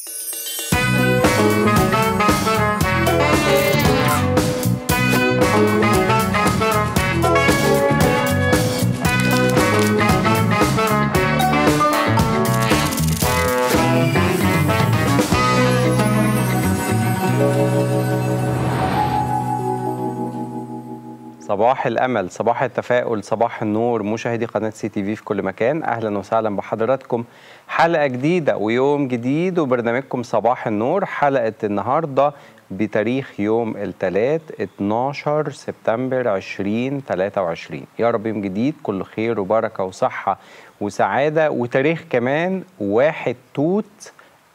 صباح الامل صباح التفاؤل صباح النور مشاهدي قناه سي تي في في كل مكان اهلا وسهلا بحضراتكم حلقه جديده ويوم جديد وبرنامجكم صباح النور حلقه النهارده بتاريخ يوم الثلاث 12 سبتمبر 2023 يا رب يوم جديد كل خير وبركه وصحه وسعاده وتاريخ كمان واحد توت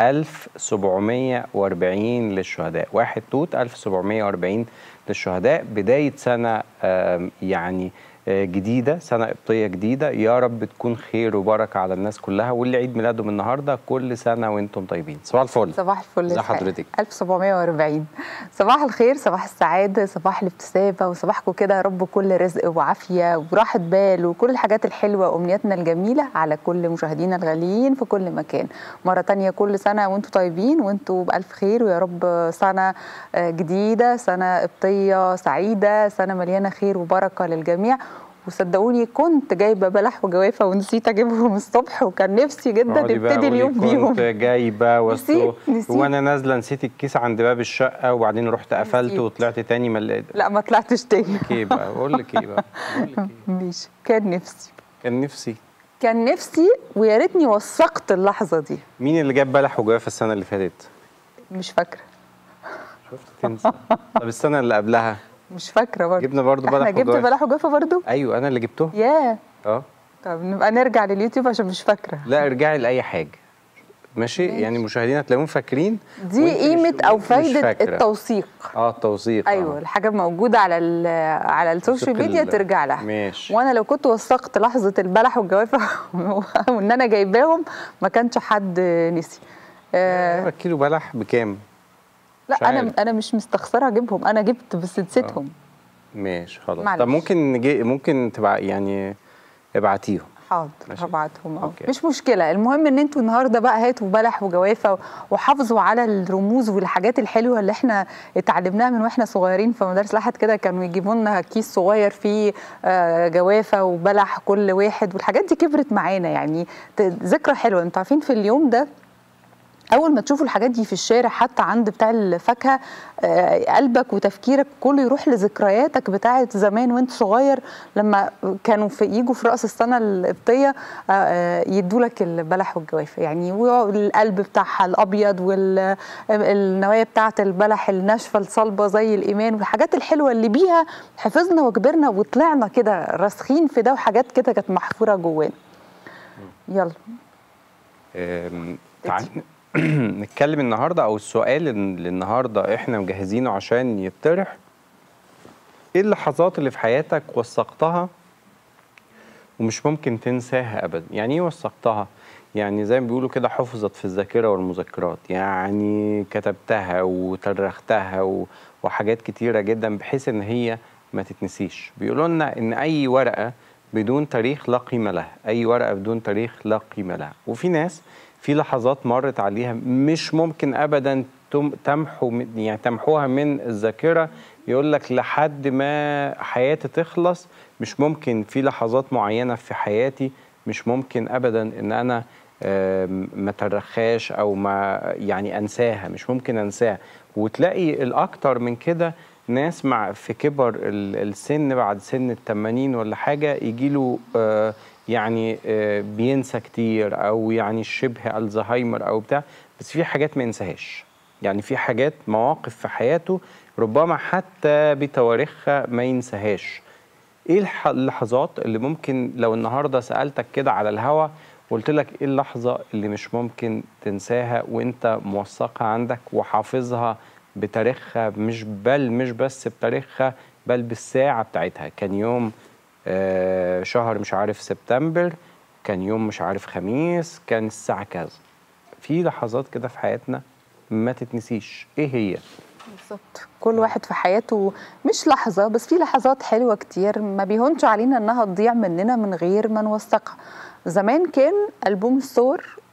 1740 للشهداء واحد توت 1740 للشهداء بداية سنة يعني جديدة سنة قبطية جديدة يا رب تكون خير وبركة على الناس كلها واللي عيد ميلادهم النهاردة كل سنة وانتم طيبين صباح الفل صباح الفل ازي حضرتك 1740 صباح الخير صباح السعادة صباح الابتسامة وصباحكم كده يا رب كل رزق وعافية وراحة بال وكل الحاجات الحلوة وأمنياتنا الجميلة على كل مشاهدينا الغاليين في كل مكان مرة تانية كل سنة وانتم طيبين وانتم بألف خير ويا رب سنة جديدة سنة قبطية سعيدة سنة مليانة خير وبركة للجميع وصدقوني كنت جايبه بلح وجوافه ونسيت اجيبهم الصبح وكان نفسي جدا نبتدي اليوم بيهم كنت جايبه نسيت نسيت وانا نازله نسيت الكيس عند باب الشقه وبعدين رحت قفلت نسيت. وطلعت تاني ما لقيت لا ما طلعتش تاني ايه بقى بقول لك ايه بقى بقول لك ايه ماشي كان نفسي كان نفسي كان نفسي ويا ريتني وثقت اللحظه دي مين اللي جاب بلح وجوافه السنه اللي فاتت مش فاكره شفت تنسى طب السنه اللي قبلها مش فاكره برضه جبنا برضو بلح احنا جبت وجوافة. بلح وجوافه برضه ايوه انا اللي جبته ياه اه طب نبقى نرجع لليوتيوب عشان مش فاكره لا ارجعي لاي حاجه ماشي, ماشي. يعني مشاهدينا تلاقيهم فاكرين دي وانت مش- قيمه او مش فايده فاكرة. التوثيق اه التوثيق ايوه آه. الحاجه موجوده على ال- على السوشيال توثيق ميديا ال- ترجع لها ماشي وانا لو كنت وثقت لحظه البلح والجوافه وان انا جايباهم ما كانش حد نسي آه كيلو بلح بكام لا مش انا عارف. انا مش مستخسره اجيبهم انا جبت بس نسيتهم ماشي خلاص معلش. طب ممكن نجي ممكن تبع يعني ابعتيهم حاضر ماشي. هبعتهم اه أوكي. مش مشكله المهم ان انتوا النهارده بقى هاتوا بلح وجوافه وحافظوا على الرموز والحاجات الحلوه اللي احنا اتعلمناها من واحنا صغيرين في مدارس الاحد كده كانوا يجيبوا لنا كيس صغير فيه آه، جوافه وبلح كل واحد والحاجات دي كبرت معانا يعني ت- ذكرى حلوه انتوا عارفين في اليوم ده اول ما تشوفوا الحاجات دي في الشارع حتى عند بتاع الفاكهه آه، قلبك وتفكيرك كله يروح لذكرياتك بتاعه زمان وانت صغير لما كانوا في يجوا في راس السنه القبطيه يدوا لك البلح والجوافه يعني والقلب بتاعها الابيض والنوايا بتاعه البلح الناشفه الصلبه زي الايمان والحاجات الحلوه اللي بيها حفظنا وكبرنا وطلعنا كده راسخين في ده وحاجات كده كانت محفوره جوانا يلا أم، تعال نتكلم النهارده او السؤال اللي النهارده احنا مجهزينه عشان يطرح ايه اللحظات اللي في حياتك وثقتها ومش ممكن تنساها ابدا يعني ايه وثقتها يعني زي ما بيقولوا كده حفظت في الذاكره والمذكرات يعني كتبتها وترختها و- وحاجات كتيره جدا بحيث ان هي ما تتنسيش بيقولوا لنا ان اي ورقه بدون تاريخ لا قيمه لها اي ورقه بدون تاريخ لا قيمه لها وفي ناس في لحظات مرت عليها مش ممكن ابدا تم- تمحو من- يعني تمحوها من الذاكره يقول لك لحد ما حياتي تخلص مش ممكن في لحظات معينه في حياتي مش ممكن ابدا ان انا آم، ما ترخاش او ما يعني انساها مش ممكن انساها وتلاقي الاكتر من كده ناس مع في كبر ال- السن بعد سن التمانين ولا حاجه يجي له يعني آه، بينسى كتير او يعني شبه الزهايمر او بتاع بس في حاجات ما ينساهاش يعني في حاجات مواقف في حياته ربما حتى بتواريخها ما ينساهاش ايه الح- اللحظات اللي ممكن لو النهارده سالتك كده على الهوا قلت لك ايه اللحظه اللي مش ممكن تنساها وانت موثقها عندك وحافظها بتاريخها مش بل مش بس بتاريخها بل بالساعه بتاعتها كان يوم آه شهر مش عارف سبتمبر كان يوم مش عارف خميس كان الساعه كذا في لحظات كده في حياتنا ما تتنسيش ايه هي بالظبط كل واحد في حياته مش لحظة بس في لحظات حلوة كتير ما بيهونش علينا انها تضيع مننا من غير ما نوثقها زمان كان ألبوم الصور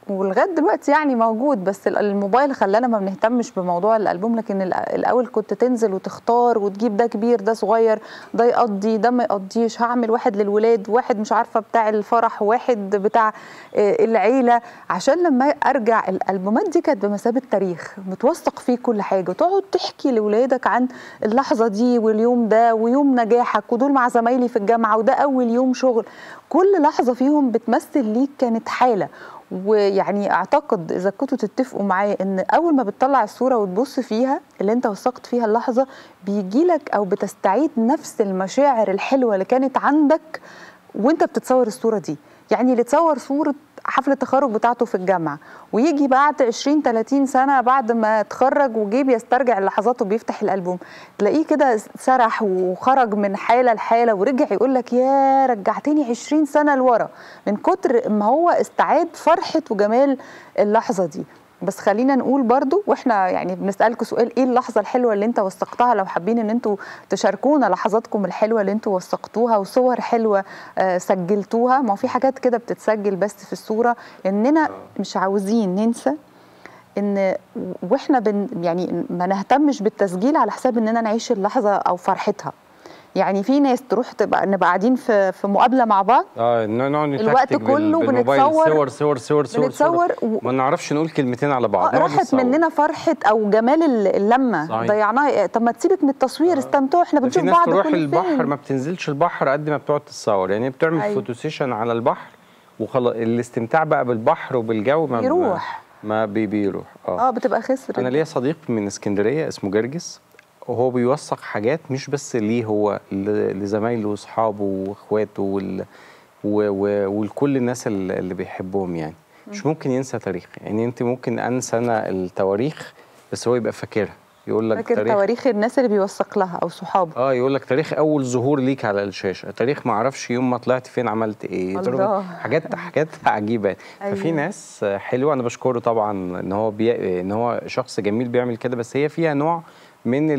ولغايه دلوقتي يعني موجود بس ال- الموبايل خلانا ما بنهتمش بموضوع الالبوم لكن ال- الاول كنت تنزل وتختار وتجيب ده كبير ده صغير ده يقضي ده ما يقضيش هعمل واحد للولاد واحد مش عارفه بتاع الفرح واحد بتاع آه، العيله عشان لما ارجع الالبومات دي كانت بمثابه تاريخ متوثق فيه كل حاجه وتقعد تحكي لاولادك عن اللحظه دي واليوم ده ويوم نجاحك ودول مع زمايلي في الجامعه وده اول يوم شغل كل لحظه فيهم بتمثل ليك كانت حاله ويعني اعتقد اذا كنتوا تتفقوا معايا ان اول ما بتطلع الصوره وتبص فيها اللي انت وثقت فيها اللحظه بيجي لك او بتستعيد نفس المشاعر الحلوه اللي كانت عندك وانت بتتصور الصوره دي يعني اللي تصور صوره حفله التخرج بتاعته في الجامعه ويجي بعد 20 30 سنه بعد ما اتخرج وجي بيسترجع اللحظات وبيفتح الالبوم تلاقيه كده سرح وخرج من حاله لحاله ورجع يقول لك يا رجعتني 20 سنه لورا من كتر ما هو استعاد فرحه وجمال اللحظه دي بس خلينا نقول برضو واحنا يعني بنسالكم سؤال ايه اللحظه الحلوه اللي انت وثقتها لو حابين ان انتوا تشاركونا لحظاتكم الحلوه اللي انتوا وثقتوها وصور حلوه آه سجلتوها ما هو في حاجات كده بتتسجل بس في الصوره اننا مش عاوزين ننسى ان واحنا بن يعني ما نهتمش بالتسجيل على حساب اننا نعيش اللحظه او فرحتها يعني في ناس تروح تبقى نبقى قاعدين في في مقابله مع بعض اه نقعد الوقت نتكتك بال- كله بالموبايل بنتصور- صور صور صور صور بنتصور و- ما نعرفش نقول كلمتين على بعض آه، نقعد راحت نتصور. مننا فرحه او جمال ال- اللمه صحيح. ضيعناها طب ما تسيبك من التصوير استمتعوا احنا ده في بنشوف ناس بعض تروح كل البحر فين ما بتنزلش البحر قد ما بتقعد تتصور يعني بتعمل أيوة. فوتو سيشن على البحر وخلاص الاستمتاع بقى بالبحر وبالجو ما يروح. ما, ما بي بيروح اه بتبقى خسر انا ليا صديق من اسكندريه اسمه جرجس وهو بيوثق حاجات مش بس ليه هو ل- لزمايله واصحابه واخواته وال... و... و... ولكل الناس ال- اللي بيحبهم يعني مش ممكن ينسى تاريخ يعني انت ممكن انسى انا التواريخ بس هو يبقى فاكرها يقول لك فاكر تواريخ الناس اللي بيوثق لها او صحابه اه يقول لك تاريخ اول ظهور ليك على الشاشه تاريخ ما اعرفش يوم ما طلعت فين عملت ايه الله. تاريخ- حاجات حاجات عجيبه أيوة. ففي أيوة. ناس حلوه انا بشكره طبعا ان هو بي... ان هو شخص جميل بيعمل كده بس هي فيها نوع من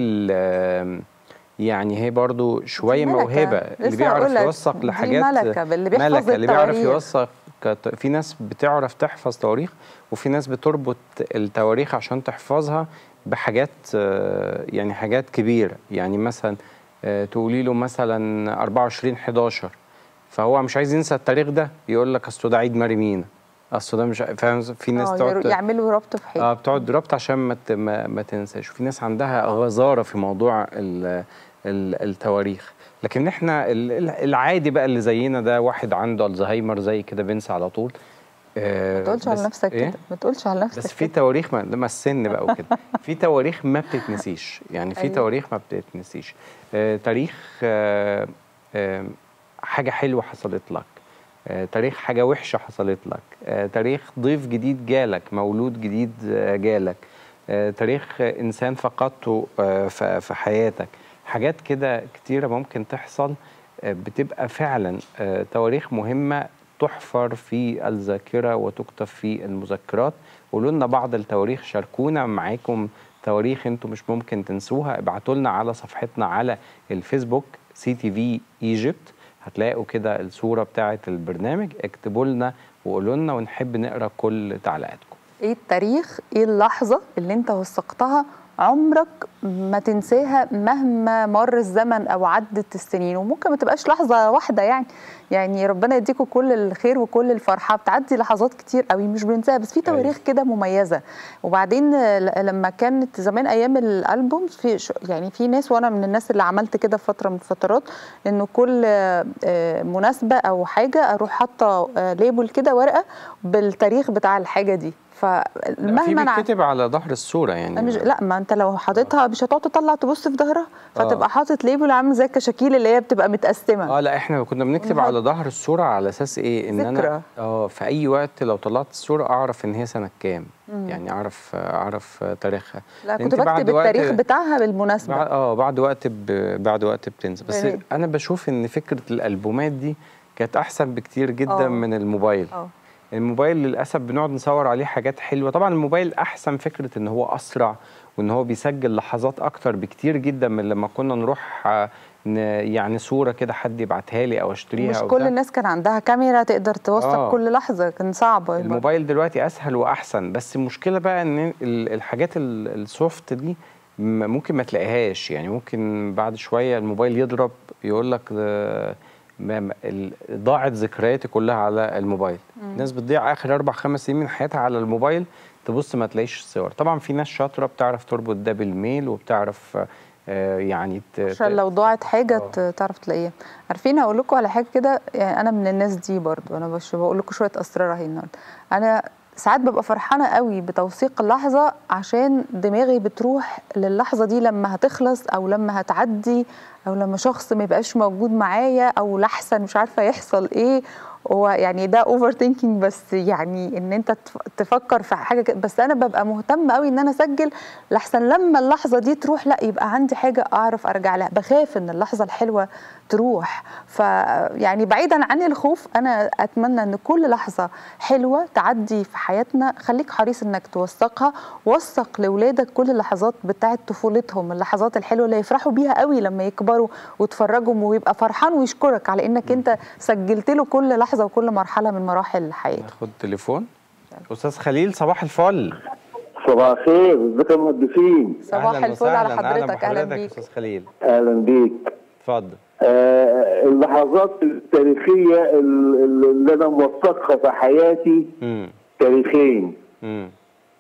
ال يعني هي برضو شويه دي ملكة. موهبه اللي لسه بيعرف هقولك، يوثق دي لحاجات ملكة، اللي بيحفظ ملكة اللي بيعرف التواريخ. يوثق كت- في ناس بتعرف تحفظ تواريخ وفي ناس بتربط التواريخ عشان تحفظها بحاجات آه، يعني حاجات كبيره يعني مثلا آه، تقولي له مثلا 24 11 فهو مش عايز ينسى التاريخ ده يقول لك اصل ده عيد ماري مينا اصل ده مش ع- فاهم في ناس آه، تقعد يعملوا ربط في حاجه اه بتقعد ربط عشان ما ت- ما, ما تنساش وفي ناس عندها غزاره في موضوع ال ال التواريخ لكن احنا ال- ال- العادي بقى اللي زينا ده واحد عنده الزهايمر زي كده بينسى على طول آه ما تقولش على بس نفسك إيه؟ كده ما تقولش على نفسك بس في كده. تواريخ ما لما السن بقى وكده في تواريخ ما بتتنسيش يعني في أيوة. تواريخ ما بتتنسيش آه تاريخ آه آه حاجه حلوه حصلت لك آه تاريخ حاجه وحشه حصلت لك آه تاريخ ضيف جديد جالك مولود جديد آه جالك آه تاريخ آه انسان فقدته آه ف- في حياتك حاجات كده كتيره ممكن تحصل آه بتبقى فعلا آه تواريخ مهمه تحفر في الذاكرة وتكتب في المذكرات قولوا لنا بعض التواريخ شاركونا معاكم تواريخ انتم مش ممكن تنسوها ابعتوا لنا على صفحتنا على الفيسبوك سي تي في ايجيبت هتلاقوا كده الصورة بتاعة البرنامج اكتبوا لنا وقولوا لنا ونحب نقرا كل تعليقاتكم ايه التاريخ ايه اللحظه اللي انت وثقتها عمرك ما تنساها مهما مر الزمن او عدت السنين وممكن ما تبقاش لحظه واحده يعني يعني ربنا يديكم كل الخير وكل الفرحه بتعدي لحظات كتير قوي مش بننساها بس في تواريخ كده مميزه وبعدين ل- لما كانت زمان ايام الالبوم في ش- يعني في ناس وانا من الناس اللي عملت كده في فتره من الفترات انه كل آه، مناسبه او حاجه اروح حاطه آه، ليبل كده ورقه بالتاريخ بتاع الحاجه دي في فمهما أنا بيتكتب على ظهر الصورة يعني مش لا ما انت لو حاططها مش هتقعد تطلع تبص في ظهرها فتبقى حاطط ليبل عامل زي الكشاكيل اللي هي بتبقى متقسمه اه لا احنا كنا بنكتب ونحط- على ظهر الصورة على اساس ايه ان ذكرى. انا اه في اي وقت لو طلعت الصورة اعرف ان هي سنة كام يعني اعرف اعرف تاريخها لا لأن كنت انت بعد بكتب وقت- التاريخ بتاعها بالمناسبه بعد اه بعد وقت ب... بعد وقت بتنسى بس يعني- انا بشوف ان فكره الالبومات دي كانت احسن بكتير جدا آه. من الموبايل اه الموبايل للاسف بنقعد نصور عليه حاجات حلوه طبعا الموبايل احسن فكره ان هو اسرع وان هو بيسجل لحظات اكتر بكتير جدا من لما كنا نروح آه، ن- يعني صوره كده حد يبعتها لي او اشتريها مش او كل بتاع. الناس كان عندها كاميرا تقدر توثق آه. كل لحظه كان صعب الموبايل دلوقتي اسهل واحسن بس المشكله بقى ان ال- الحاجات ال- السوفت دي م- ممكن ما تلاقيهاش يعني ممكن بعد شويه الموبايل يضرب يقول لك ده ما- ما- ال- ضاعت ذكرياتي كلها على الموبايل الناس بتضيع اخر اربع خمس سنين من حياتها على الموبايل تبص ما تلاقيش الصور طبعا في ناس شاطره بتعرف تربط ده بالميل وبتعرف آه، يعني ت- عشان ت- لو ضاعت حاجه آه. ت- تعرف تلاقيها عارفين هقول لكم على حاجه كده يعني انا من الناس دي برضو انا مش بقول لكم شويه اسرار اهي النهارده انا ساعات ببقى فرحانه قوي بتوثيق اللحظه عشان دماغي بتروح للحظه دي لما هتخلص او لما هتعدي او لما شخص ما يبقاش موجود معايا او لحسن مش عارفه يحصل ايه هو يعني ده اوفر ثينكينج بس يعني ان انت تف- تفكر في حاجه كده بس انا ببقى مهتمه قوي ان انا اسجل لحسن لما اللحظه دي تروح لا يبقى عندي حاجه اعرف ارجع لها بخاف ان اللحظه الحلوه تروح ف يعني بعيدا عن الخوف انا اتمنى ان كل لحظه حلوه تعدي في حياتنا خليك حريص انك توثقها وثق لاولادك كل اللحظات بتاعه طفولتهم اللحظات الحلوه اللي يفرحوا بيها قوي لما يكبروا وتفرجهم ويبقى فرحان ويشكرك على انك انت سجلت له كل لحظه وكل مرحله من مراحل حياته ناخد تليفون استاذ خليل صباح الفل صباح الخير ازيكم يا مهندسين صباح أهلاً الفل على وسهلاً. حضرتك اهلا بحضرتك يا بيك استاذ خليل اهلا بيك اتفضل آه اللحظات التاريخيه ال- ال- اللي انا موثقها في حياتي امم تاريخين امم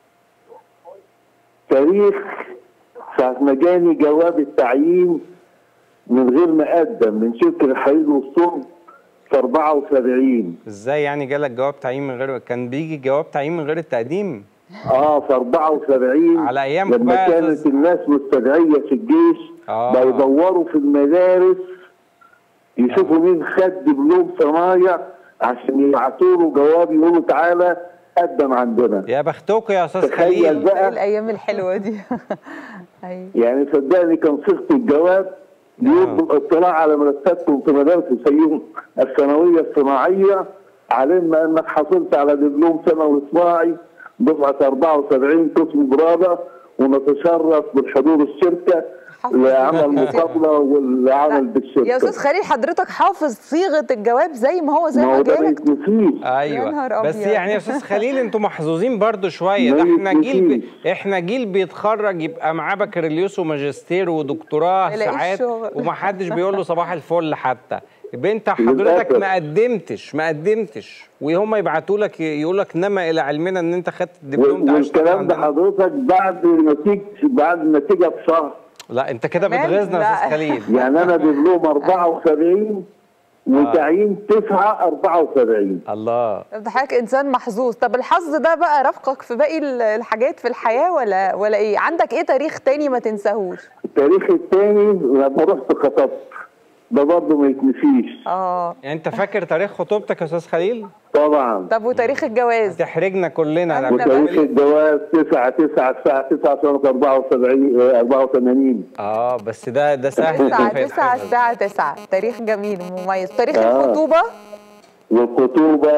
تاريخ ساعة ما جاني جواب التعيين من غير ما اقدم من شركه الحديد والصلب في 74 ازاي يعني جالك جواب تعيين من غير كان بيجي جواب تعيين من غير التقديم اه في 74 على أيامكم لما بقى يا كانت أستاذ- الناس مستدعيه في الجيش آه. بيدوروا في المدارس يشوفوا مين خد دبلوم صنايع عشان يبعتوا له جواب يقولوا تعالى قدم عندنا يا بختكم يا استاذ تخيل خليل ايه بقى الايام الحلوه دي ايوه يعني صدقني كان صيغه الجواب بيطلب اطلاع على مرتبكم في مدارس الفيوم الثانويه الصناعيه علما انك حصلت على دبلوم ثانوي صناعي دفعه 74 قسم براده ونتشرف بالحضور الشركه لعمل مقابله والعمل بالشركه يا استاذ خليل حضرتك حافظ صيغه الجواب زي ما هو زي ما ما هو ده ما جالك يتنسيش يا ايوه نهار بس أبيض. يعني يا استاذ خليل انتوا محظوظين برضو شويه ده ما احنا جيل ب... يتنسيش. احنا جيل بيتخرج يبقى معاه بكالوريوس وماجستير ودكتوراه ما يلاقيش ساعات شغل. ومحدش بيقول له صباح الفل حتى بنت حضرتك للأسف. ما قدمتش ما قدمتش وهم يبعتوا لك يقول لك نما الى علمنا ان انت خدت الدبلوم ده عشان والكلام ده عندنا. حضرتك بعد نتيجه بعد النتيجه بشهر لا انت كده كمان؟ بتغيظنا يا لا. استاذ خليل يعني انا دبلوم 74 وتعيين 9 74 الله طب ده حضرتك انسان محظوظ طب الحظ ده بقى رافقك في باقي ال- الحاجات في الحياه ولا ولا ايه عندك ايه تاريخ تاني ما تنساهوش التاريخ الثاني لما رحت خطبت ده برضه ما يتنسيش اه يعني انت فاكر تاريخ خطوبتك يا استاذ خليل طبعا طب وتاريخ الجواز تحرجنا كلنا أنا لما بقى- وتاريخ الجواز 9 9 الساعه 9 سنه 74 آه، 84 اه بس ده ده سهل تسعة ده تسعة يتحفظ. الساعة تسعة تاريخ جميل ومميز تاريخ آه. الخطوبة والخطوبه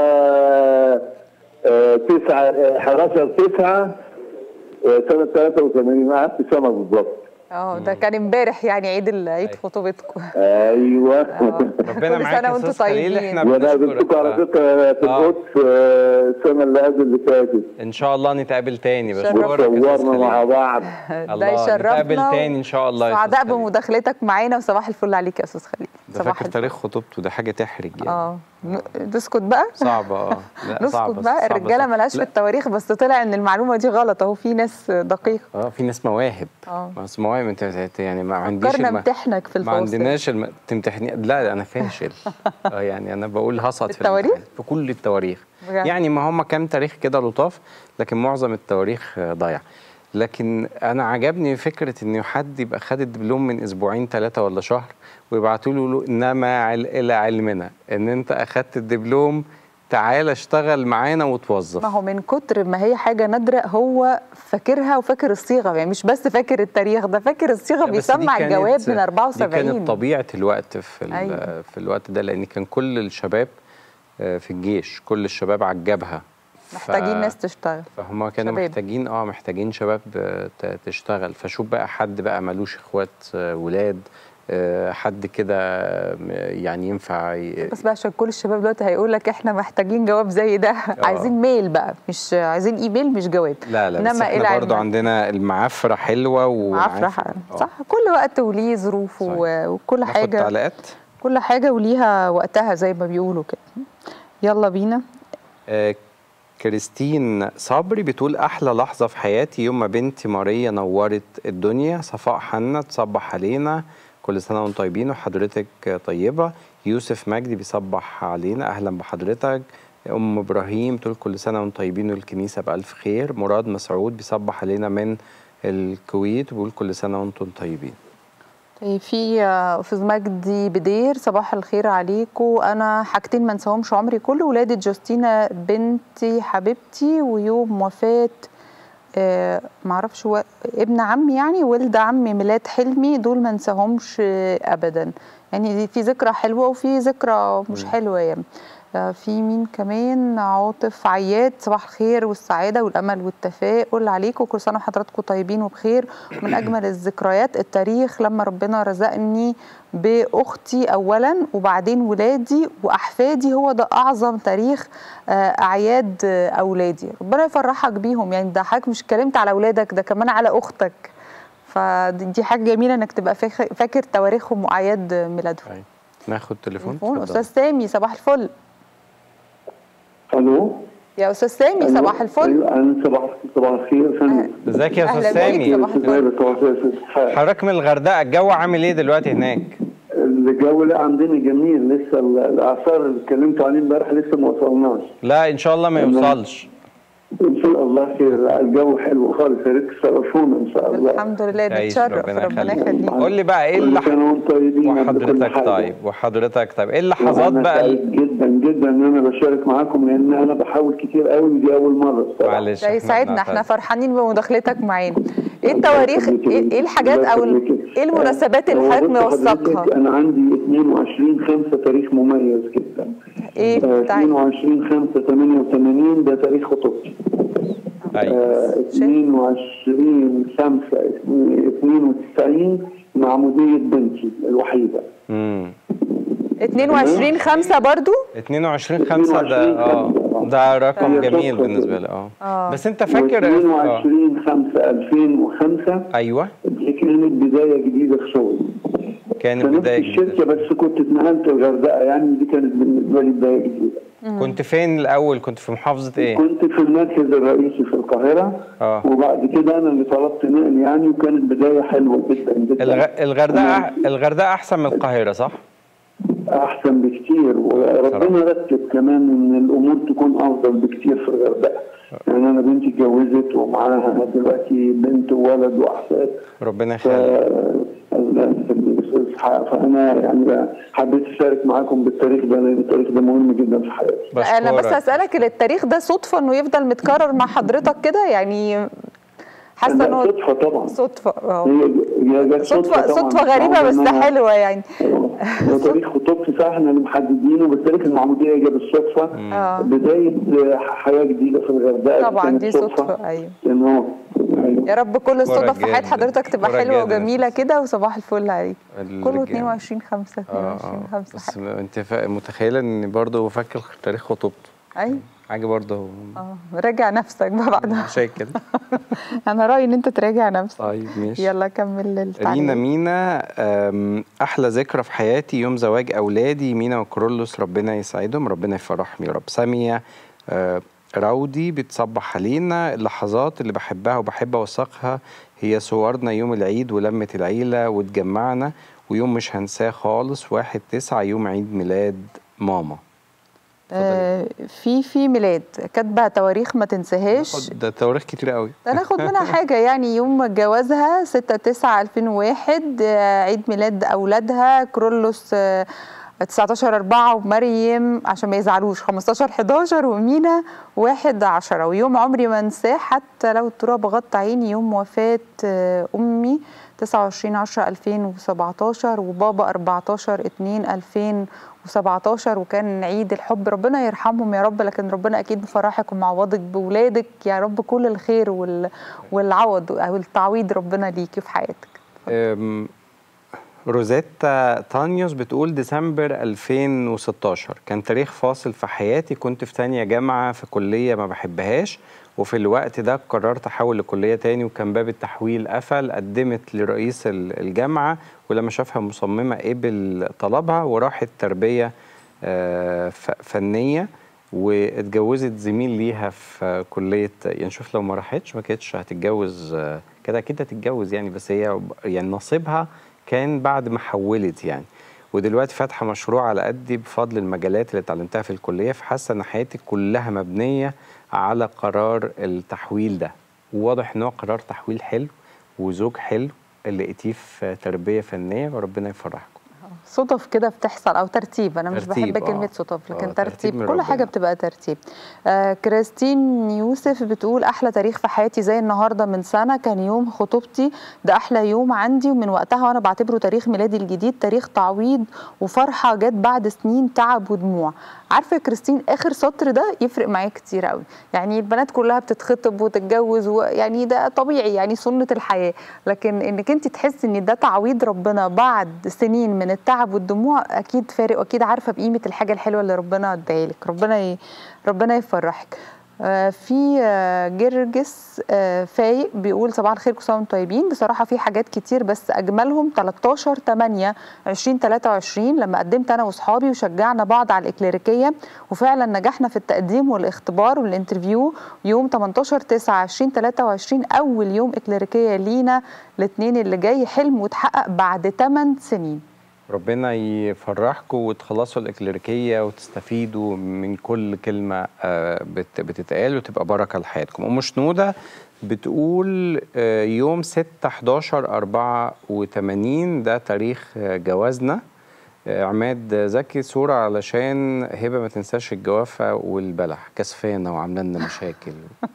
9 11 9 سنه 83 قعدت سنه بالظبط اه ده كان امبارح يعني عيد ال- عيد أيوة. خطوبتكم ايوه ربنا كل معاك سنة يا وانتم استاذ خليل طيبين. احنا وانا قابلتكم على بنشكرك فكره في آه. القدس آه، السنه اللي قبل اللي فاتت ان شاء الله نتقابل تاني بس شرفنا. بشكرك يا أستاذ وصورنا مع خليل. بعض ده الله يشرفنا نتقابل تاني ان شاء الله يا أستاذ سعداء خليل. بمداخلتك معانا وصباح الفل عليك يا استاذ خليل ده صباح فاكر الفل. تاريخ خطوبته ده حاجه تحرج يعني اه ن- نسكت بقى صعبه اه لا نسكت صعبة، بقى صعبة، الرجاله صعبة. ملهاش في لا، التواريخ بس طلع ان المعلومه دي غلط اهو في ناس دقيقه اه في ناس مواهب اه بس مواهب انت أنت يعني ما عنديش فكرنا الم... امتحنك في ما الفاصل عندناش الم... تمتحني لا انا فاشل اه يعني انا بقول هسقط في التواريخ؟ الامتحان، في كل التواريخ بجد؟ يعني ما هم كام تاريخ كده لطاف لكن معظم التواريخ آه، ضايع لكن انا عجبني فكره ان حد يبقى خد الدبلوم من اسبوعين ثلاثه ولا شهر ويبعتوا له انما عل... الى علمنا ان انت اخدت الدبلوم تعالى اشتغل معانا وتوظف ما هو من كتر ما هي حاجه نادره هو فاكرها وفاكر الصيغه يعني مش بس فاكر التاريخ ده فاكر الصيغه بس دي بيسمع كانت- الجواب من دي 74 كانت طبيعه الوقت في ال- أيوة. في الوقت ده لان كان كل الشباب آه، في الجيش كل الشباب عجبها ف- محتاجين ناس تشتغل فهم كانوا شباب. محتاجين اه محتاجين شباب آه، ت- تشتغل فشوف بقى حد بقى ملوش اخوات آه، ولاد آه، حد كده آه، يعني ينفع ي- بس بقى عشان كل الشباب دلوقتي هيقول لك احنا محتاجين جواب زي ده عايزين ميل بقى مش عايزين ايميل مش جواب لا لا بس إنما إلى احنا برضو علمك. عندنا المعافرة حلوة ومعافرة عفرة صح كل وقت وليه ظروفه صحيح. و- وكل ناخد حاجه تعليقات كل حاجه وليها وقتها زي ما بيقولوا كده يلا بينا آه، كريستين صبري بتقول احلى لحظه في حياتي يوم ما بنتي ماريا نورت الدنيا صفاء حنا تصبح علينا كل سنه وانتم طيبين وحضرتك طيبه يوسف مجدي بيصبح علينا اهلا بحضرتك ام ابراهيم تقول كل سنه وانتم طيبين والكنيسه بالف خير مراد مسعود بيصبح علينا من الكويت وبيقول كل سنه وانتم طيبين طيب في آه، استاذ مجدي بدير صباح الخير عليكم انا حاجتين ما انساهمش عمري كله ولاده جوستينا بنتي حبيبتي ويوم وفاه آه معرفش و... ابن عمي يعني ولد عمي ميلاد حلمي دول ما انساهمش آه ابدا يعني دي في ذكرى حلوه وفي ذكرى مش حلوه يعني آه، في مين كمان عاطف عياد صباح الخير والسعادة والأمل والتفاؤل عليكم كل سنة وحضراتكم طيبين وبخير من أجمل الذكريات التاريخ لما ربنا رزقني بأختي أولا وبعدين ولادي وأحفادي هو ده أعظم تاريخ آه، أعياد آه، أولادي ربنا يفرحك بيهم يعني ده حضرتك مش اتكلمت على أولادك ده كمان على أختك فدي حاجة جميلة إنك تبقى فاكر فاكر تواريخهم وأعياد ميلادهم طيب ناخد تليفون تليفون اتفضل. أستاذ سامي صباح الفل الو يا أستاذ سامي أيوة. صباح الفل ايوه انا صباح صباح الخير يا فندم ازيك يا استاذ أهلا بيك، سامي صباح الفل. صباح الخير حضرتك من الغردقه الجو عامل ايه دلوقتي هناك الجو لا عندنا جميل لسه ال- الاعصار اللي اتكلمت عليه امبارح لسه ما وصلناش لا ان شاء الله ما يوصلش ان شاء الله خير الجو حلو خالص يا ريت تشرفونا ان شاء الله الحمد لله تعيش، نتشرف ربنا ربنا يخليك. يخليك قول لي بقى ايه كل اللي سنه وانتم طيبين قبل كل وحضرتك حاجة. طيب وحضرتك طيب ايه اللحظات وأنا بقى ال- سعيد جدا جدا ان انا بشارك معاكم لان انا بحاول كتير قوي ودي اول مره الصراحه معلش ده إحنا يسعدنا احنا بنعتذر. فرحانين بمداخلتك معانا ايه التواريخ الله ايه يخليك. إيه الحاجات الله او ال- يخليك. ايه المناسبات اللي هو حضرتك بص حضرتك، موثقها انا عندي 22 5 تاريخ مميز جدا ايه آه، بتاعي 22 5 88 ده تاريخ خطوبتي ايوه آه، 22 5 92 معمودية بنتي الوحيدة امم 22 5 برضو 22 5 ده اه ده رقم هي جميل صفقة بالنسبه دي. لي اه آه. بس انت فاكر اه 22 5 2005 ايوه دي كانت بداية جديدة في شغلي كانت في نفس بدايه الشركة جديده بس كنت اتنقلت الغردقة يعني دي كانت بالنسبة لي بداية جديدة كنت فين الاول كنت في محافظه ايه كنت في المركز الرئيسي في القاهرة اه وبعد كده أنا اللي طلبت نقل يعني وكانت بداية حلوة جدا جدا الغ... الغردقه الغردقه احسن من القاهره صح احسن بكتير وربنا رتب كمان ان الامور تكون افضل بكتير في الغردقه يعني انا بنتي اتجوزت ومعاها دلوقتي بنت وولد واحفاد ربنا ف يخليك فانا يعني حبيت اشارك معاكم بالتاريخ ده لان التاريخ ده مهم جدا في حياتي انا بس بشكرك. اسالك التاريخ ده صدفه انه يفضل متكرر مع حضرتك كده يعني حاسه لا، انه صدفه طبعا صدفه اه هي هي جت صدفه طبعاً. صدفه غريبه بس إن أنا- حلوه يعني ده تاريخ خطوبتي صح احنا اللي محددينه بس تاريخ المعموديه جه بالصدفه اه بدايه حياه جديده في الغردقه طبعا كانت دي صدفه ايوه ان هو ايوه يا رب كل الصدف في حياه جدا. حضرتك تبقى كرة حلوه جدا. وجميله كده وصباح الفل عليك كله الرجال. 22 5 اه 22 اه 5 بس انت فا- متخيله ان برضه فاكر تاريخ خطوبته ايوه حاجه برضه اه راجع نفسك بقى بعدها مشاكل انا رايي ان انت تراجع نفسك طيب ماشي يلا كمل التعليق رينا مينا أم، احلى ذكرى في حياتي يوم زواج اولادي مينا وكرولوس ربنا يسعدهم ربنا يفرحهم يا رب ساميه آه، راودي بتصبح علينا اللحظات اللي بحبها وبحب اوثقها هي صورنا يوم العيد ولمة العيلة واتجمعنا ويوم مش هنساه خالص واحد تسعة يوم عيد ميلاد ماما آه في في ميلاد كاتبه تواريخ ما تنساهاش ده تواريخ كتير قوي هناخد منها حاجة يعني يوم جوازها 6 9 2001 آه، عيد ميلاد أولادها كرولوس آه، 19 4 ومريم عشان ما يزعلوش 15 11 ومينا 1 10 ويوم عمري ما انساه حتى لو التراب غطى عيني يوم وفاة آه، أمي 29 10 2017 وبابا 14 2 2017 وكان عيد الحب ربنا يرحمهم يا رب لكن ربنا اكيد بفرحك ومعوضك بولادك يا رب كل الخير وال... والعوض او التعويض ربنا ليكي في حياتك أم، روزيتا تانيوس بتقول ديسمبر 2016 كان تاريخ فاصل في حياتي كنت في تانية جامعة في كلية ما بحبهاش وفي الوقت ده قررت احول لكلية تاني وكان باب التحويل قفل قدمت لرئيس ال- الجامعة ولما شافها مصممة قبل طلبها وراحت تربية آه، ف- فنية واتجوزت زميل ليها في كلية يعني شوف لو ما راحتش ما كانتش هتتجوز آه، كده اكيد هتتجوز يعني بس هي يعني نصيبها كان بعد ما حولت يعني ودلوقتي فاتحه مشروع على قدي بفضل المجالات اللي اتعلمتها في الكليه فحاسه ان حياتي كلها مبنيه على قرار التحويل ده وواضح ان هو قرار تحويل حلو وزوج حلو اللي لقيتيه في تربيه فنيه وربنا يفرحكم صدف كده بتحصل او ترتيب انا مش ترتيب، بحب آه. كلمه صدف آه، لكن ترتيب ترتيب, من كل ربنا. حاجه بتبقى ترتيب آه كريستين يوسف بتقول احلى تاريخ في حياتي زي النهارده من سنه كان يوم خطوبتي ده احلى يوم عندي ومن وقتها وانا بعتبره تاريخ ميلادي الجديد تاريخ تعويض وفرحه جت بعد سنين تعب ودموع عارفه يا كريستين اخر سطر ده يفرق معايا كتير قوي يعني البنات كلها بتتخطب وتتجوز ويعني ده طبيعي يعني سنه الحياه لكن انك انت تحسي ان ده تعويض ربنا بعد سنين من التعب والدموع اكيد فارق واكيد عارفه بقيمه الحاجه الحلوه اللي ربنا اداها لك ربنا ي... ربنا يفرحك آه، في آه، جرجس آه، فايق بيقول صباح الخير كل سنه وانتم طيبين بصراحه في حاجات كتير بس اجملهم 13 8 2023 لما قدمت انا واصحابي وشجعنا بعض على الاكليريكيه وفعلا نجحنا في التقديم والاختبار والانترفيو يوم 18 9 2023 اول يوم اكليريكيه لينا الاثنين اللي جاي حلم وتحقق بعد 8 سنين ربنا يفرحكم وتخلصوا الإكليريكية وتستفيدوا من كل كلمة آه، بت- بتتقال وتبقى بركة لحياتكم أم شنودة بتقول آه، يوم 6 11 84 ده تاريخ آه، جوازنا آه، عماد زكي صورة علشان هبة ما تنساش الجوافة والبلح كسفانة وعاملة لنا مشاكل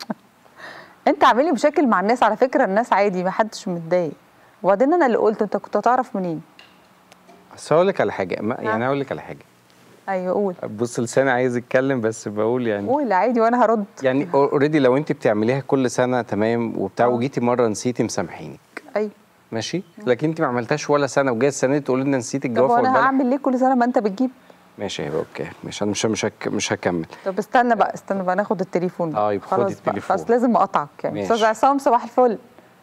انت عامل لي مشاكل مع الناس على فكره الناس عادي ما حدش متضايق وبعدين انا اللي قلت انت كنت هتعرف منين بس هقول لك على حاجة ما- يعني هقول لك على حاجة ايوه قول بص لساني عايز يتكلم بس بقول يعني قول عادي وانا هرد يعني اوريدي لو انت بتعمليها كل سنه تمام وبتاع آه. وجيتي مره نسيتي مسامحينك ايوه ماشي لكن انت ما عملتهاش ولا سنه وجايه السنه دي تقولي لنا نسيت طب الجوافه وانا والبلح هعمل ليه كل سنه ما انت بتجيب ماشي هيبقى اوكي مش انا مش مش هك مش هكمل طب استنى بقى استنى بقى ناخد التليفون بقى. آه، يبقى خدي خلاص بقى، التليفون. خلاص لازم اقطعك يعني ماشي. استاذ عصام صباح الفل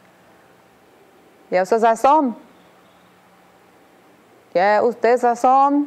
يا استاذ عصام يا استاذ عصام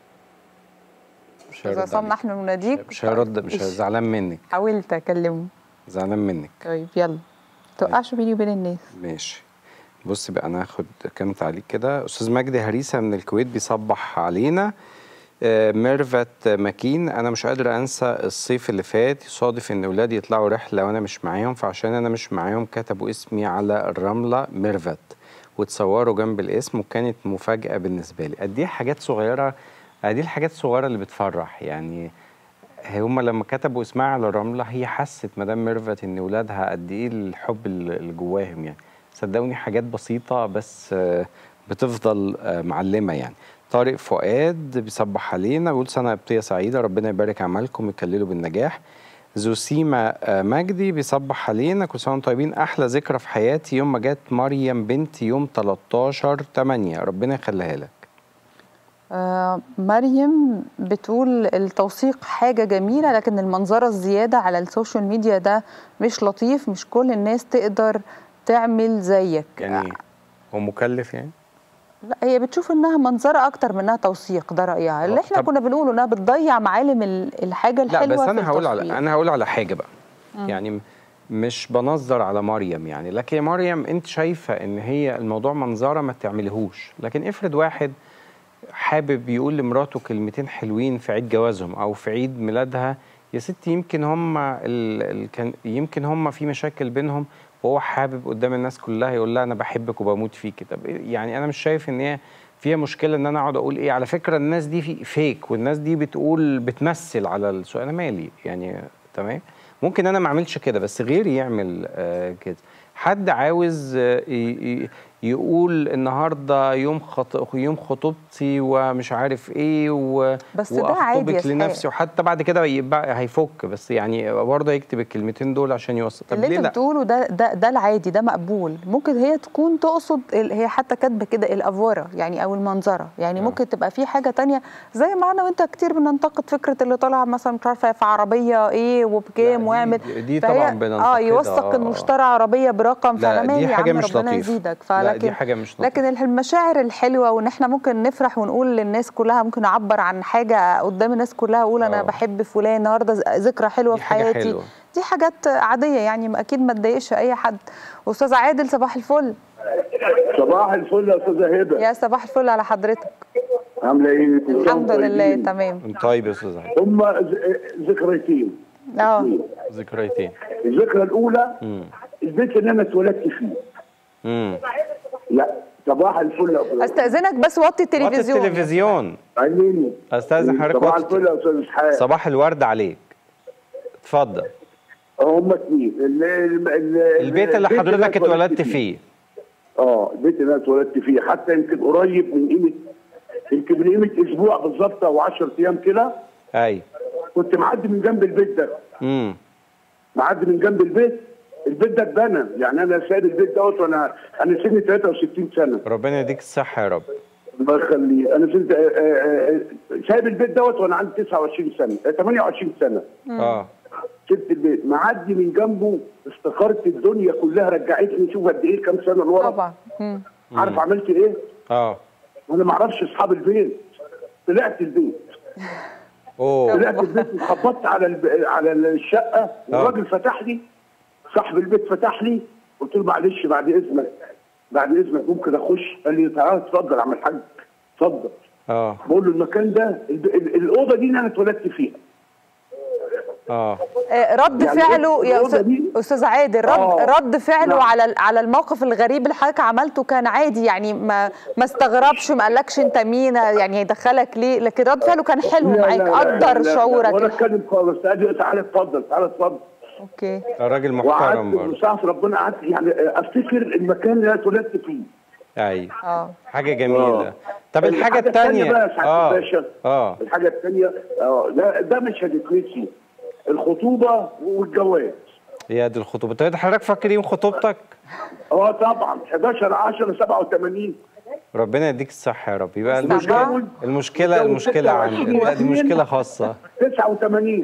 مش استاذ هيرد عصام عليك. نحن نناديك مش هيرد مش إيش. زعلان منك حاولت اكلمه زعلان منك طيب يلا توقعش بيني وبين الناس ماشي بص بقى انا هاخد كام تعليق كده استاذ مجدي هريسه من الكويت بيصبح علينا آه، ميرفت ماكين انا مش قادر انسى الصيف اللي فات يصادف ان اولادي يطلعوا رحله وانا مش معاهم فعشان انا مش معاهم كتبوا اسمي على الرمله ميرفت وتصوروا جنب الاسم وكانت مفاجاه بالنسبه لي قد ايه حاجات صغيره دي الحاجات الصغيره اللي بتفرح يعني هما لما كتبوا اسمها على الرملة هي حست مدام ميرفت ان ولادها قد ايه الحب اللي جواهم يعني صدقوني حاجات بسيطة بس آه، بتفضل آه، معلمة يعني طارق فؤاد بيصبح علينا بيقول سنة قبطية سعيدة ربنا يبارك عملكم ويكللوا بالنجاح زوسيما آه، مجدي بيصبح علينا كل سنة وانتم طيبين أحلى ذكرى في حياتي يوم ما جت مريم بنتي يوم 13 8 ربنا يخليها لك آه مريم بتقول التوثيق حاجة جميلة لكن المنظرة الزيادة على السوشيال ميديا ده مش لطيف مش كل الناس تقدر تعمل زيك يعني هو مكلف يعني لا هي بتشوف انها منظرة اكتر منها توثيق ده رأيها اللي آه، احنا طب- كنا بنقوله انها بتضيع معالم ال- الحاجة لا الحلوة بس في انا هقول على التصوير. انا هقول على حاجه بقى يعني م- مش بنظر على مريم يعني لكن يا مريم انت شايفه ان هي الموضوع منظره ما تعمليهوش لكن افرض واحد حابب يقول لمراته كلمتين حلوين في عيد جوازهم او في عيد ميلادها يا ستي يمكن هم ال... ال... كان يمكن هم في مشاكل بينهم وهو حابب قدام الناس كلها يقول لها انا بحبك وبموت فيكي طب إيه- يعني انا مش شايف ان هي فيها مشكله ان انا اقعد اقول ايه على فكره الناس دي في فيك والناس دي بتقول بتمثل على السؤال انا مالي يعني تمام ممكن انا ما اعملش كده بس غيري يعمل آه كده حد عاوز آه ي- ي- يقول النهارده يوم خط... يوم خطوبتي ومش عارف ايه و... بس ده عادي يا واخطبك إسحاق. لنفسي وحتى بعد كده يبقى هيفك بس يعني برضه يكتب الكلمتين دول عشان يوصل طب اللي ليه انت لا بتقوله ده ده ده العادي ده مقبول ممكن هي تكون تقصد ال- هي حتى كاتبه كده الافوره يعني او المنظره يعني آه. ممكن تبقى في حاجه تانية زي ما انا وانت كتير بننتقد فكره اللي طالع مثلا مش عارفه في عربيه ايه لا، وبكام دي- ويعمل دي- دي فهي- طبعاً اه بننتقدها، يوثق آه، انه آه. اشترى عربيه برقم لا، فانا دي مالي يا حاجة عم مش ربنا لطيفة. يزيدك لا، فلكن دي حاجة مش لطيفة. لكن المشاعر الحلوه وان احنا ممكن نفرح ونقول للناس كلها ممكن اعبر عن حاجه قدام الناس كلها اقول انا آه. بحب فلان النهارده ز- ذكرى حلوه دي في حاجة حياتي حلوة. دي حاجات عاديه يعني ما- اكيد ما تضايقش اي حد استاذ عادل صباح الفل صباح الفل يا استاذه هبه يا صباح الفل على حضرتك عامله ايه؟ الحمد لله تمام طيب يا استاذ عادل هم ذكريتين اه ذكريتين الذكرى الاولى امم البيت اللي انا اتولدت فيه امم لا صباح الفل يا استاذ استاذنك بس وطي وقت التلفزيون التلفزيون عينيني استاذن حضرتك صباح وقت الفل يا استاذ اسحاق صباح الورد عليك اتفضل هم اثنين ال- ال- ال- البيت اللي أنا حضرتك اتولدت فيه اه البيت اللي انا اتولدت فيه حتى يمكن قريب من قيمه يمكن من قيمه اسبوع بالظبط او 10 ايام كده اي كنت معدي من جنب البيت ده امم معدي من جنب البيت البيت ده اتبنى يعني انا سايب البيت دوت وانا انا سني 63 سنه ربنا يديك الصحه يا رب الله يخليه انا سنت آه، آه، آه، سايب البيت دوت وانا عندي 29 سنه آه، 28 سنه اه سبت البيت معدي من جنبه افتكرت الدنيا كلها رجعتني شوف قد ايه كام سنه لورا طبعا مم. عارف عملت ايه؟ اه انا ما اعرفش اصحاب البيت طلعت البيت اوه طلعت البيت وخبطت على الب... على الشقه والراجل فتح لي صاحب البيت فتح لي قلت له معلش بعد اذنك بعد اذنك ممكن اخش قال لي تعالى اتفضل يا عم الحاج اتفضل اه بقول له المكان ده الب... ال- الاوضه دي اللي انا اتولدت فيها اه آه، رد يعني فعله يا الأوضة أستاذ- دي- استاذ عادل رد آه. رد فعله نعم. على ال- على الموقف الغريب اللي حضرتك عملته كان عادي يعني ما ما استغربش ما قالكش انت مين يعني يدخلك ليه لكن رد فعله كان حلو لا، معاك لا، لا، قدر لا، لا، شعورك ولا الح- اتكلم خالص قال لي تعالى اتفضل تعالى اتفضل اوكي راجل محترم وقعدت برضه بساعة ربنا قعدت يعني افتكر المكان اللي انا اتولدت فيه اي اه حاجه جميله آه. طب الحاجه الثانيه بقى يا سعاده اه الباشا اه الحاجه الثانيه اه ده ده مش هتتنسي الخطوبه والجواز يا دي الخطوبه طب حضرتك فاكر يوم خطوبتك اه طبعا 11 10 87 ربنا يديك الصحه يا رب يبقى مستعجل. المشكله المشكله متجوز المشكله عندي 26 لا دي مشكله خاصه 89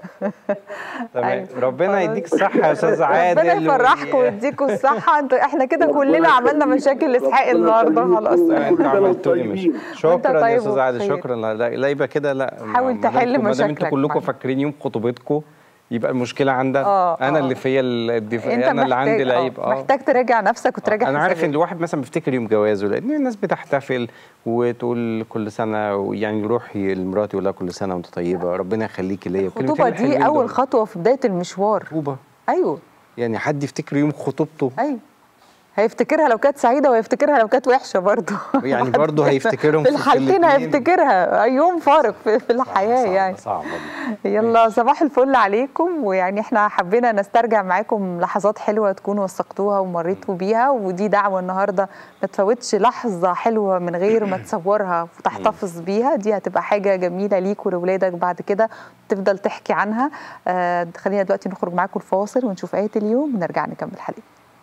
تمام أيوة. ربنا يديك الصحه يا استاذ عادل ربنا يفرحكم و- ويديكم الصحه انتوا احنا كده كلنا ربنا عملنا يخليك. مشاكل لاسحاق ربنا النهارده يخليك. خلاص لا، انت كل سنة عملتوا لي وانتم مش طيبين. شكرا طيب يا استاذ عادل وبخير. شكرا لا لا لا يبقى كده لا حاول ما دام تحل انتوا- ما دام انتوا مشاكلك كلكم معانا. فاكرين يوم خطوبتكم يبقى المشكله عندنا آه، انا آه. اللي فيا الدفاع انت انا اللي عندي محتاج العيب اه محتاج تراجع نفسك وتراجع انا عارف ان حساباتك. الواحد مثلا بيفتكر يوم جوازه لان الناس بتحتفل وتقول كل سنه يعني يروح لمراتي يقول لها كل سنه وانت طيبه ربنا يخليكي ليا الخطوبه الكلمتين الحلوين دي اول دول. خطوه في بدايه المشوار خطوبه ايوه يعني حد يفتكر يوم خطوبته ايوه هيفتكرها لو كانت سعيده وهيفتكرها لو كانت وحشه برضه يعني برضه هيفتكرهم في في- في الحالتين الاتنين. هيفتكرها يوم فارق في, في الحياه صعبة- يعني صعبه دي يلا صباح الفل عليكم ويعني احنا حبينا نسترجع معاكم لحظات حلوه تكونوا وثقتوها ومريتوا بيها ودي دعوه النهارده ما تفوتش لحظه حلوه من غير ما تصورها وتحتفظ بيها دي هتبقى حاجه جميله ليك ولولادك بعد كده تفضل تحكي عنها آه خلينا دلوقتي نخرج معاكم الفاصل ونشوف ايه اليوم ونرجع نكمل حلقه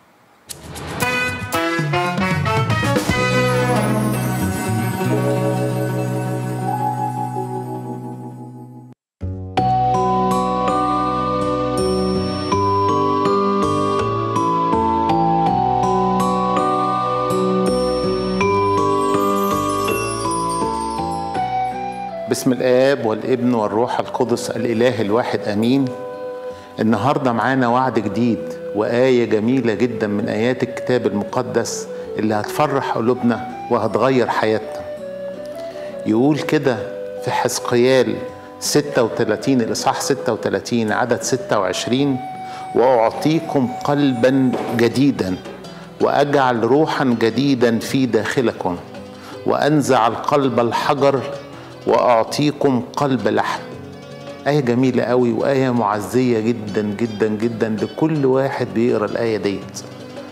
بسم الآب والابن والروح القدس الإله الواحد أمين النهاردة معانا وعد جديد وآية جميلة جدا من آيات الكتاب المقدس اللي هتفرح قلوبنا وهتغير حياتنا يقول كده في حزقيال 36 الإصحاح 36 عدد 26 وأعطيكم قلبا جديدا وأجعل روحا جديدا في داخلكم وأنزع القلب الحجر وأعطيكم قلب لحم آية جميلة قوي وآية معزية جدا جدا جدا لكل واحد بيقرأ الآية ديت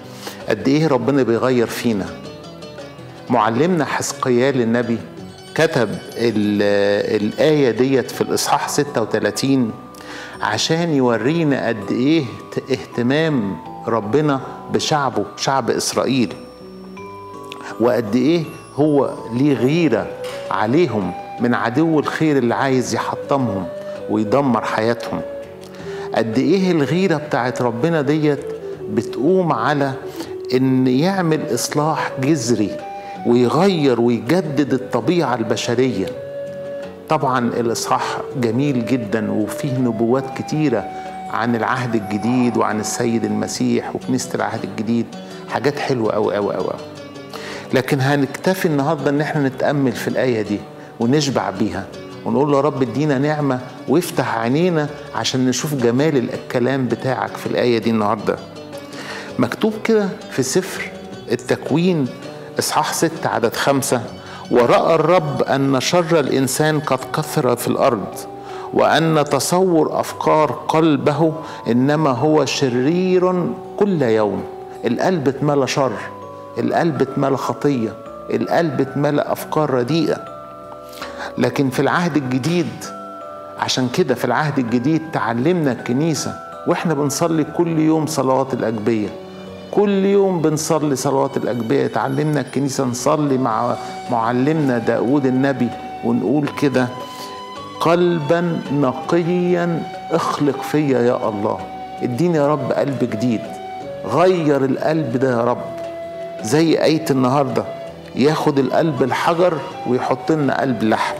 قد ايه ربنا بيغير فينا معلمنا حسقيال النبي كتب ال- الآية ديت في الإصحاح 36 عشان يورينا قد إيه ت- اهتمام ربنا بشعبه شعب إسرائيل وقد إيه هو ليه غيرة عليهم من عدو الخير اللي عايز يحطمهم ويدمر حياتهم قد ايه الغيره بتاعت ربنا ديت بتقوم على ان يعمل اصلاح جذري ويغير ويجدد الطبيعه البشريه طبعا الاصحاح جميل جدا وفيه نبوات كتيره عن العهد الجديد وعن السيد المسيح وكنيسه العهد الجديد حاجات حلوه قوي قوي قوي لكن هنكتفي النهارده ان احنا نتامل في الايه دي ونشبع بيها ونقول له يا رب ادينا نعمه وافتح عينينا عشان نشوف جمال الكلام بتاعك في الايه دي النهارده مكتوب كده في سفر التكوين اصحاح ستة عدد خمسة ورأى الرب أن شر الإنسان قد كثر في الأرض وأن تصور أفكار قلبه إنما هو شرير كل يوم القلب اتملى شر القلب اتملى خطية القلب اتملى أفكار رديئة لكن في العهد الجديد عشان كده في العهد الجديد تعلمنا الكنيسة واحنا بنصلي كل يوم صلوات الأجبية كل يوم بنصلي صلوات الأجبية تعلمنا الكنيسة نصلي مع معلمنا داود النبي ونقول كده قلبا نقيا اخلق فيا يا الله اديني يا رب قلب جديد غير القلب ده يا رب زي آية النهاردة ياخد القلب الحجر ويحط لنا قلب لحم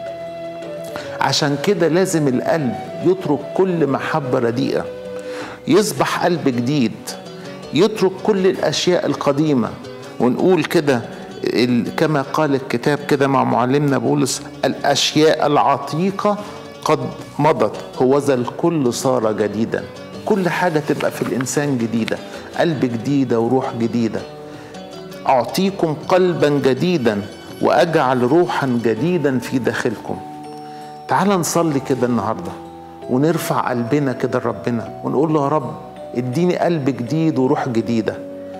عشان كده لازم القلب يترك كل محبة رديئة يصبح قلب جديد يترك كل الأشياء القديمة ونقول كده ال- كما قال الكتاب كده مع معلمنا بولس الأشياء العتيقة قد مضت هو ذا الكل صار جديدا كل حاجة تبقى في الإنسان جديدة قلب جديدة وروح جديدة أعطيكم قلبا جديدا وأجعل روحا جديدا في داخلكم تعال نصلي كده النهارده ونرفع قلبنا كده لربنا ونقول له يا رب اديني قلب جديد وروح جديده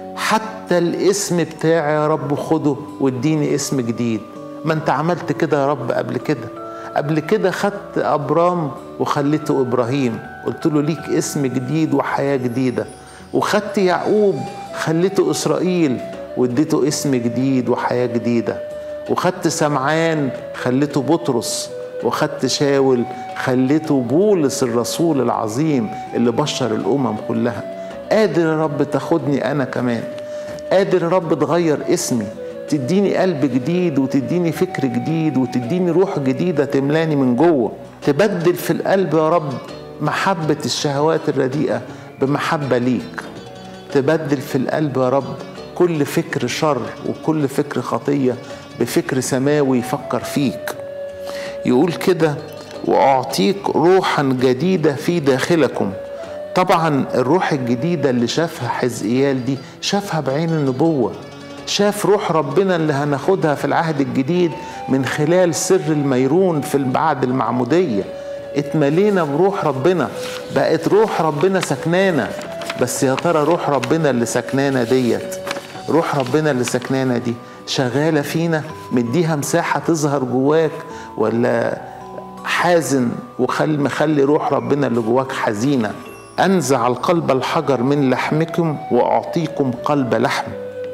حتى الاسم بتاعي يا رب خده واديني اسم جديد ما انت عملت كده يا رب قبل كده قبل كده خدت ابرام وخليته ابراهيم قلت له ليك اسم جديد وحياه جديده وخدت يعقوب خليته اسرائيل واديته اسم جديد وحياه جديده وخدت سمعان خليته بطرس وخدت شاول خليته بولس الرسول العظيم اللي بشر الامم كلها قادر يا رب تاخدني انا كمان قادر يا رب تغير اسمي تديني قلب جديد وتديني فكر جديد وتديني روح جديده تملاني من جوه تبدل في القلب يا رب محبه الشهوات الرديئه بمحبه ليك تبدل في القلب يا رب كل فكر شر وكل فكر خطيه بفكر سماوي يفكر فيك يقول كده واعطيك روحا جديده في داخلكم طبعا الروح الجديده اللي شافها حزقيال دي شافها بعين النبوه شاف روح ربنا اللي هناخدها في العهد الجديد من خلال سر الميرون في بعد المعموديه اتملينا بروح ربنا بقت روح ربنا سكنانا بس يا ترى روح ربنا اللي سكنانا ديت روح ربنا اللي سكنانا دي شغاله فينا مديها مساحه تظهر جواك ولا حازن وخل مخلي روح ربنا اللي جواك حزينه انزع القلب الحجر من لحمكم واعطيكم قلب لحم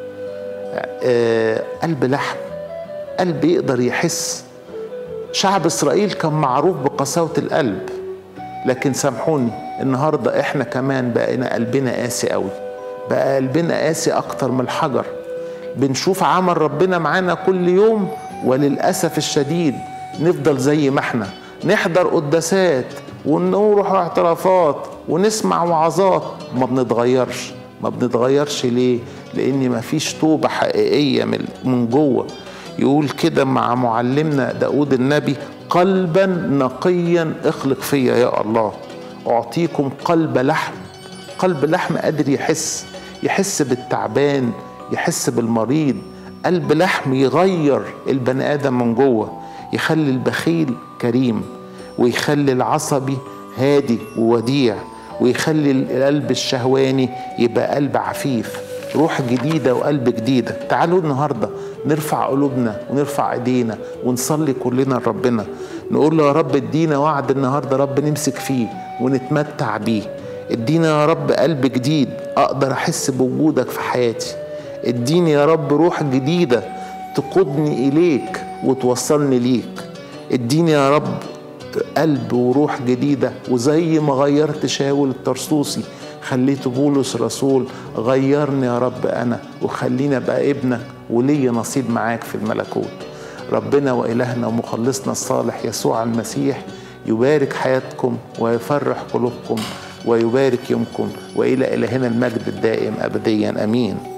آه قلب لحم قلب يقدر يحس شعب اسرائيل كان معروف بقساوه القلب لكن سامحوني النهارده احنا كمان بقينا قلبنا قاسي قوي بقى قلبنا قاسي اكتر من الحجر بنشوف عمل ربنا معانا كل يوم وللاسف الشديد نفضل زي ما احنا نحضر قداسات ونروح اعترافات ونسمع وعظات ما بنتغيرش ما بنتغيرش ليه لان ما فيش توبه حقيقيه من من جوه يقول كده مع معلمنا داود النبي قلبا نقيا اخلق فيا يا الله اعطيكم قلب لحم قلب لحم قادر يحس يحس بالتعبان يحس بالمريض قلب لحم يغير البني ادم من جوه يخلي البخيل كريم ويخلي العصبي هادي ووديع ويخلي القلب الشهواني يبقى قلب عفيف روح جديدة وقلب جديدة تعالوا النهاردة نرفع قلوبنا ونرفع ايدينا ونصلي كلنا لربنا نقول له يا رب ادينا وعد النهاردة رب نمسك فيه ونتمتع بيه ادينا يا رب قلب جديد اقدر احس بوجودك في حياتي اديني يا رب روح جديدة تقودني اليك وتوصلني ليك اديني يا رب قلب وروح جديدة وزي ما غيرت شاول الترسوسي خليت بولس رسول غيرني يا رب أنا وخليني أبقى ابنك ولي نصيب معاك في الملكوت ربنا وإلهنا ومخلصنا الصالح يسوع المسيح يبارك حياتكم ويفرح قلوبكم ويبارك يومكم وإلى إلهنا المجد الدائم أبديا أمين